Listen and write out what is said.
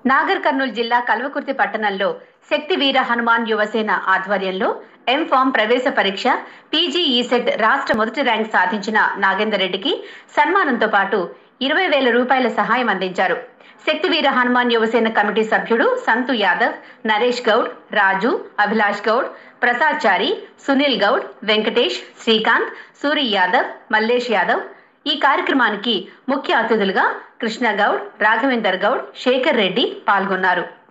నాగర్ కర్నూలు జిల్లా కల్వకుర్తి పట్టణంలో శక్తి వీర హనుమాన్ యువసేన ఆధ్వర్యంలో ఎం ఫామ్ ప్రవేశ పరీక్ష పీజీ ఈసెట్ రాష్ట్ర మొదటి ర్యాంక్ సాధించిన నాగేందర్ రెడ్డికి సన్మానంతో పాటు ఇరవై వేల రూపాయల సహాయం అందించారు శక్తివీర హనుమాన్ యువసేన కమిటీ సభ్యుడు సంతు యాదవ్ నరేష్ గౌడ్ రాజు అభిలాష్ గౌడ్ ప్రసాద్ చారి సునీల్ గౌడ్ వెంకటేష్ శ్రీకాంత్ సూరి యాదవ్ మల్లేష్ యాదవ్ ఈ కార్యక్రమానికి ముఖ్య అతిథులుగా కృష్ణ గౌడ్ రాఘవేందర్ గౌడ్ శేఖర్ రెడ్డి పాల్గొన్నారు